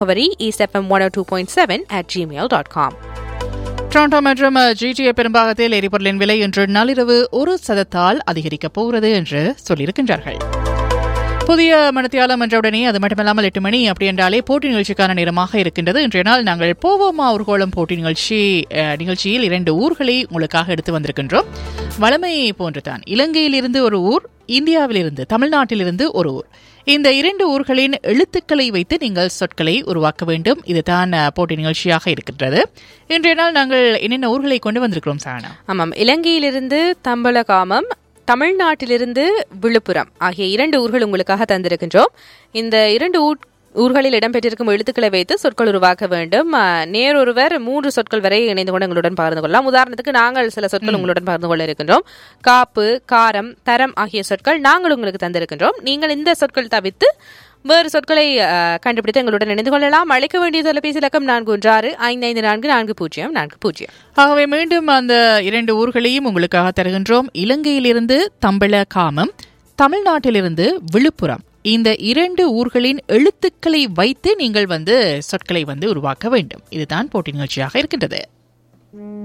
முகவரி east FM one two point seven at Gmail dot com Toronto மற்றும் GTA பெரும்பாகத்தில் எரிபொருளின் விலை இன்று நள்ளிரவு ஒரு சதத்தால் அதிகரிக்கப் போகிறது என்று சொல்லியிருக்கின்றார்கள் புதிய மனத்தியாலம் என்றவுடனே அது மட்டுமல்லாமல் எட்டு மணி அப்படி என்றாலே போட்டி நிகழ்ச்சிக்கான நேரமாக இருக்கின்றது இன்றைய நாள் நாங்கள் போவோமா ஊர்கோளம் போட்டி நிகழ்ச்சி அஹ், நிகழ்ச்சியில் இரண்டு ஊர்களை உங்களுக்காக எடுத்து வந்திருக்கின்றோம் வளமை போன்றுதான் இலங்கையிலிருந்து ஒரு ஊர் இந்தியாவிலிருந்து தமிழ்நாட்டிலிருந்து ஒரு ஊர் இந்த இரண்டு ஊர்களின் எழுத்துக்களை வைத்து நீங்கள் சொற்களை உருவாக்க வேண்டும் இதுதான் அஹ், போட்டி நிகழ்ச்சியாக இருக்கின்றது இன்றைய நாள் நாங்கள் என்னென்ன ஊர்களை கொண்டு வந்திருக்கிறோம் சானா ஆமாம் இலங்கையிலிருந்து தம்பலகாமம் தமிழ்நாட்டிலிருந்து விழுப்புரம் ஆகிய இரண்டு ஊர்கள் உங்களுக்காக தந்திருக்கின்றோம் இந்த இரண்டு ஊர் ஊர்களில் இடம்பெற்றிருக்கும் எழுத்துக்களை வைத்து சொற்கள் உருவாக்க வேண்டும் அஹ், நேரொருவர் மூன்று சொற்கள் வரை இணைந்து கொண்டு எங்களுடன் பகிர்ந்து கொள்ளலாம் உதாரணத்துக்கு நாங்கள் சில சொற்கள் உங்களுடன் பகிர்ந்து கொள்ள இருக்கின்றோம் காப்பு காரம் தரம் ஆகிய சொற்கள் நாங்கள் உங்களுக்கு தந்திருக்கின்றோம் நீங்கள் இந்த சொற்கள் தவிர்த்து வேறு சொற்களை அஹ், கண்டுபிடித்து எங்களுடன் இணைந்து கொள்ளலாம் அழைக்க வேண்டிய தொலைபேசி இலக்கம் நான்கு ஒன்று ஆறு ஐந்து ஐந்து நான்கு நான்கு பூஜ்ஜியம் நான்கு பூஜ்ஜியம் ஆகவே மீண்டும் அந்த இரண்டு ஊர்களையும் உங்களுக்காக தருகின்றோம் இலங்கையிலிருந்து தம்பள காமம் தமிழ்நாட்டிலிருந்து விழுப்புரம் இந்த இரண்டு ஊர்களின் எழுத்துக்களை வைத்து நீங்கள் வந்து சொற்களை வந்து உருவாக்க வேண்டும் இதுதான் போட்டி நிகழ்ச்சியாக இருக்கின்றது